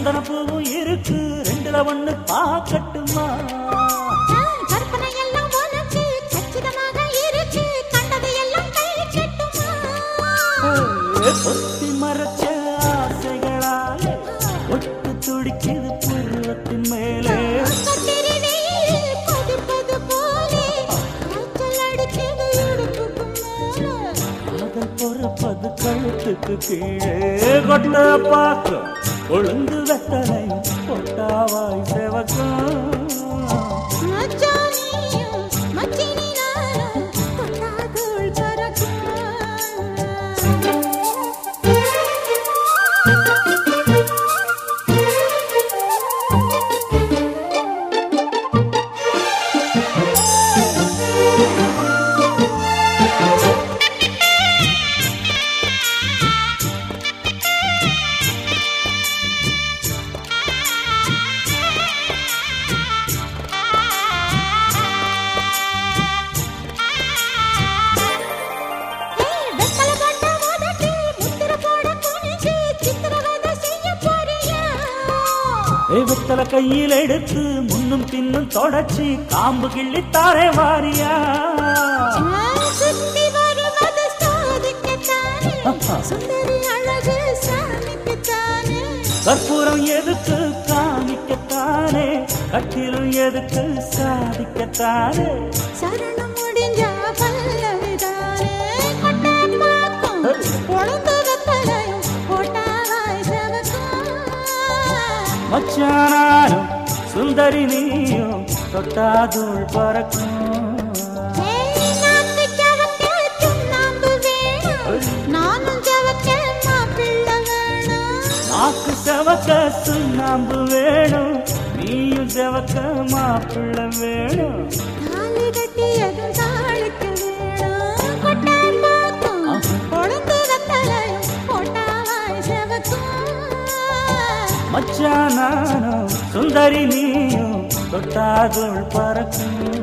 சந்தன பூவும் இருக்கு ரெண்டுல ஒண்ணு பாக்கட்டுமா கற்பனை எல்லாம் உனக்கு கச்சிதமாக இருக்கு கண்டது எல்லாம் கை கட்டுமா பொத்தி மறைச்ச ஆசைகளாலே ஒட்டு துடிக்குது பருவத்தின் மேலே கத்திரி வெயில் கொதிப்பது போலே காய்ச்சல் அடிக்குது இடுப்புக்கு மேலே காதல் பொறப்பது கழுத்துக்கு கீழே கொட்ட பார்க்க ஒழுங்கு வெத்தலை பொட்டாவாய் செவக்கும் மச்சானியும் மச்சினி நானும் கொட்டாக்குள் பறக்கும் ஏய், வெத்தலை போட்ட உதட்டி, முத்திரை போட குனிஞ்சு, சித்திரவதை செய்ய போறியா? ஏ வெத்தலை கையில் எடுத்து முன்னும் பின்னும் தொடச்சி காம்பு கிள்ளி தாரே வாரியா நான் சுத்தி வருவது சோதிக்கத்தானே, ஆஹா. சுந்தரி அழகு சாமிக்குத்தானே. கற்பூரம் எதுக்கு காமிக்கத்தானே கட்டிலும் எதுக்கு சாதிக்கத்தானே சரணம் முடிஞ்சா பல்லவிதானே. கொட்டை பாக்கும், கொழுந்து வெத்தலையும் போட்டாவாய் செவக்கும். மச்சானாரும் சுந்தரி நீயும் தொட்டாதூள் பறக்கும் ஏய், நாக்கு ஜவக்க சுண்ணாம்பு வேணும். நானும் ஜவக்க மாப்பிள்ளை வேணும். நாக்கு செவக்க சுண்ணாம்பு வேணும் நீயும் செவக்க மாப்பிள்ளை வேணும் தாலி கட்டியதும் தாளிக்கு வேணும். கொட்டாய் பாக்கும், கொழுந்து வெத்தலையும் போட்டாவாய் செவக்கும். மச்சானாரும் சுந்தரி நீயும் தொட்டாதூள் பறக்கும்